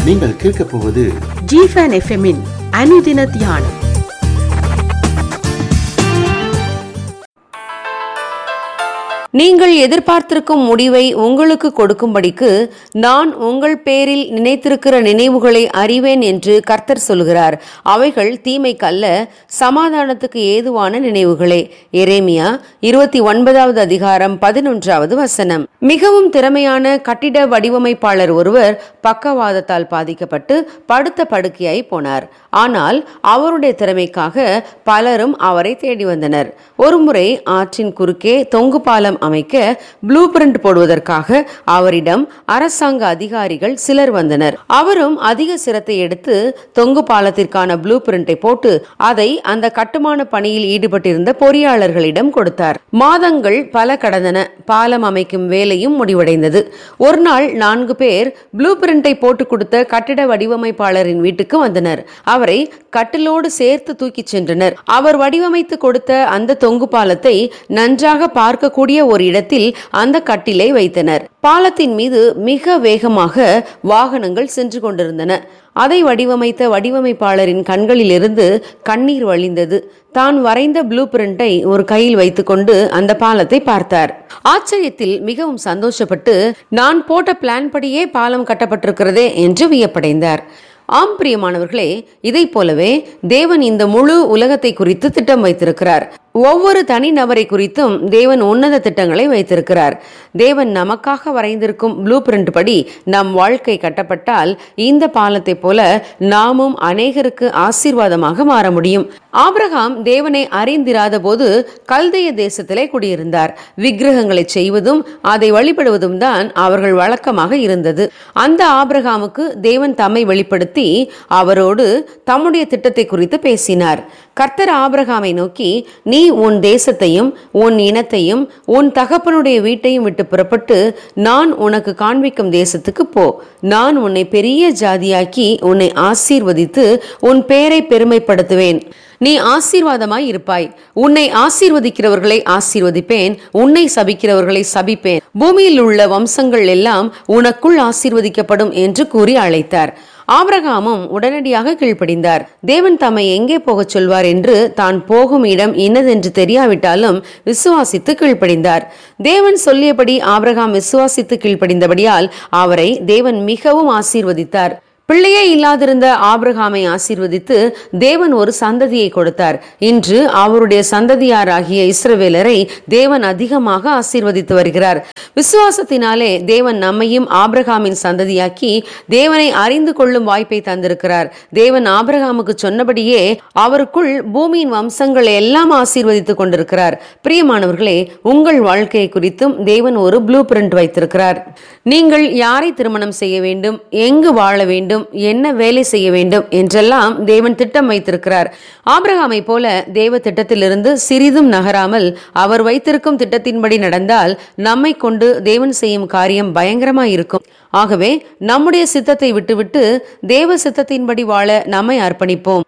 நீங்கள் கேட்கப் போவது ஜிஃபன் எஃப்எம்மின் அனுதின தியானம் நீங்கள் எதிர்பார்த்திருக்கும் முடிவை உங்களுக்கு கொடுக்கும்படிக்கு நான் உங்கள் பேரில் நினைத்திருக்கிற நினைவுகளை அறிவேன் என்று கர்த்தர் சொல்கிறார் அவைகள் தீமைக்கல்ல சமாதானத்துக்கு ஏதுவான நினைவுகளே எரேமியா இருபத்தி ஒன்பதாவது அதிகாரம் பதினொன்றாவது வசனம் மிகவும் திறமையான கட்டிட வடிவமைப்பாளர் ஒருவர் பக்கவாதத்தால் பாதிக்கப்பட்டு படுத்த படுக்கையாய் போனார் ஆனால் அவருடைய திறமைக்காக பலரும் அவரை தேடி வந்தனர் ஒருமுறை ஆற்றின் குறுக்கே தொங்கு பாலம் அமைக்க ப்ளூ பிரிண்ட் போடுவதற்காக அவரிடம் அரசாங்க அதிகாரிகள் சிலர் வந்தனர் அவரும் அதிக சிரத்தை எடுத்து தொங்கு பாலத்திற்கான ப்ளூ பிரிண்டை போட்டு அதை அந்த கட்டுமான பணியில் ஈடுபட்டிருந்த பொறியாளர்களிடம் கொடுத்தார் மாதங்கள் பல கடந்தன பாலம் அமைக்கும் வேலையும் முடிவடைந்தது ஒரு நாள் நான்கு பேர் ப்ளூ பிரிண்டை போட்டு கொடுத்த கட்டிட வடிவமைப்பாளரின் வீட்டுக்கு வந்தனர் அவரை கட்டிலோடு சேர்த்து தூக்கிச் சென்றனர் அவர் வடிவமைத்து கொடுத்த அந்த தொங்கு பாலத்தை நன்றாக பார்க்கக்கூடிய ஒரு இடத்தில் அந்த கட்டிலை வைத்தனர் பாலத்தின் மீது மிக வேகமாக வாகனங்கள் சென்று கொண்டிருந்தன அதை வடிவமைத்த வடிவமைப்பாளரின் கண்களிலிருந்து கண்ணீர் வழிந்தது தான் வரைந்த ப்ளூ பிரிண்டை ஒரு கையில் வைத்துக்கொண்டு அந்த பாலத்தை பார்த்தார் ஆச்சரியத்தில் மிகவும் சந்தோஷப்பட்டு நான் போட்ட பிளான் படியே பாலம் கட்டப்பட்டிருக்கிறதே என்று வியப்படைந்தார் ஆம் பிரியமானவர்களே இதை போலவே தேவன் இந்த முழு உலகத்தை குறித்து திட்டம் வைத்திருக்கிறார் ஒவ்வொரு தனி நபரை குறித்தும் தேவன் உன்னத திட்டங்களை வைத்திருக்கிறார் தேவன் நமக்காக வரைந்திருக்கும் ப்ளூ பிரிண்ட் படி நம் வாழ்க்கை கட்டப்பட்டால் இந்த பாலத்தை போல நாமும் அநேகருக்கு ஆசீர்வாதமாக மாற முடியும் ஆபிரகாம் தேவனை அறிந்திராத போது கல்தைய தேசத்திலே குடியிருந்தார் விக்கிரகங்களை செய்வதும் அதை வழிபடுவதும் தான் அவர்கள் வழக்கமாக இருந்தது அந்த ஆபிரகாமுக்கு தேவன் தம்மை வெளிப்படுத்தி அவரோடு தம்முடைய திட்டத்தை குறித்து பேசினார் கர்த்தர் ஆபிரகாமை நோக்கி நீ உன் தேசத்தையும் உன் இனத்தையும் உன் தகப்பனுடைய வீட்டையும் விட்டு புறப்பட்டு நான் உனக்கு காண்பிக்கும் தேசத்துக்கு போ நான் உன்னை பெரிய ஜாதியாக்கி உன்னை ஆசீர்வதித்து உன் பேரை பெருமைப்படுத்துவேன் நீ ஆசீர்வாதமாய் இருப்பாய் உன்னை ஆசீர்வதிக்கிறவர்களை ஆசீர்வதிப்பேன் உன்னை சபிக்கிறவர்களை சபிப்பேன் பூமியில் உள்ள வம்சங்கள் எல்லாம் உனக்குள் ஆசீர்வதிக்கப்படும் என்று கூறி அழைத்தார் ஆபிரகாமும் உடனடியாக கீழ்ப்படிந்தார் தேவன் தம்மை எங்கே போகச் சொல்வார் என்று தான் போகும் இடம் இன்னதென்று தெரியாவிட்டாலும் விசுவாசித்து கீழ்ப்படிந்தார் தேவன் சொல்லியபடி ஆபிரகாம் விசுவாசித்து கீழ்ப்படிந்தபடியால் அவரை தேவன் மிகவும் ஆசீர்வதித்தார் பிள்ளையே இல்லாதிருந்த ஆபிரகாமை ஆசீர்வதித்து தேவன் ஒரு சந்ததியை கொடுத்தார் இன்று அவருடைய சந்ததியாராகிய இஸ்ரவேலரை தேவன் அதிகமாக ஆசீர்வதித்து வருகிறார் விசுவாசத்தினாலே தேவன் நம்மையும் ஆபிரகாமின் சந்ததியாக்கி தேவனை அறிந்து கொள்ளும் வாய்ப்பை தந்திருக்கிறார் தேவன் ஆபிரகாமுக்கு சொன்னபடியே அவருக்குள் பூமியின் வம்சங்களை எல்லாம் ஆசீர்வதித்துக் கொண்டிருக்கிறார் பிரியமானவர்களே உங்கள் வாழ்க்கையை குறித்தும் தேவன் ஒரு ப்ளூ பிரிண்ட் வைத்திருக்கிறார் நீங்கள் யாரை திருமணம் செய்ய வேண்டும் எங்கு வாழ வேண்டும் என்ன வேலை செய்ய வேண்டும் என்றெல்லாம் தேவன் திட்டம் வைத்திருக்கிறார் ஆபிரகாமை போல தேவ திட்டத்திலிருந்து சிறிதும் நகராமல் அவர் வைத்திருக்கும் திட்டத்தின்படி நடந்தால் நம்மை கொண்டு தேவன் செய்யும் காரியம் பயங்கரமாய் இருக்கும் ஆகவே நம்முடைய சித்தத்தை விட்டுவிட்டு தேவ சித்தத்தின்படி வாழ நம்மை அர்ப்பணிப்போம்